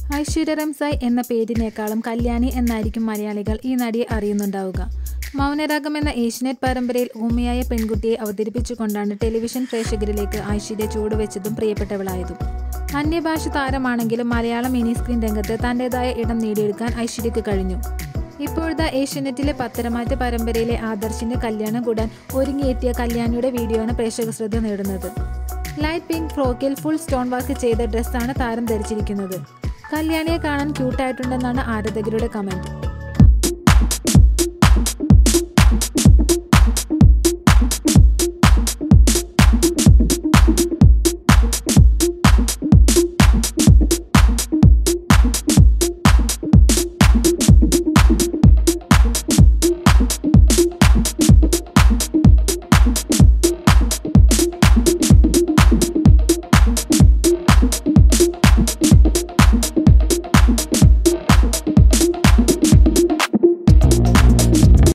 ഐശ്വര്യ റംസായ് എന്ന പേരിനേക്കാളും കല്യാണി എന്നായിരിക്കും മലയാളികൾ ഈ നടിയെ അറിയുന്നുണ്ടാവുക മൗനരാഗം എന്ന ഏഷ്യനെറ്റ് പരമ്പരയിൽ ഊമയായ പെൺകുട്ടിയെ അവതരിപ്പിച്ചുകൊണ്ടാണ് ടെലിവിഷൻ പ്രേക്ഷകരിലേക്ക് ഐശ്വര്യ ചൂടുവെച്ചതും പ്രിയപ്പെട്ടവളായതും അന്യഭാഷ താരമാണെങ്കിലും മലയാളം മിനി സ്ക്രീൻ രംഗത്ത് തൻ്റെതായ ഇടം നേടിയെടുക്കാൻ ഐശ്വര്യക്ക് കഴിഞ്ഞു ഇപ്പോഴത്തെ ഏഷ്യനെറ്റിലെ പത്തരമാറ്റ പരമ്പരയിലെ ആദർശിന്റെ കല്യാണം കൂടാൻ ഒരുങ്ങിയെത്തിയ കല്യാണിയുടെ വീഡിയോയാണ് പ്രേക്ഷക ശ്രദ്ധ നേടുന്നത് ലൈറ്റ് പിങ്ക് ഫ്രോക്കിൽ ഫുൾ സ്റ്റോൺ വർക്ക് ചെയ്ത ഡ്രസ്സാണ് താരം ധരിച്ചിരിക്കുന്നത് കല്യാണിയെ കാണാൻ ക്യൂട്ടായിട്ടുണ്ടെന്നാണ് ആരാധകരുടെ കമന്റ്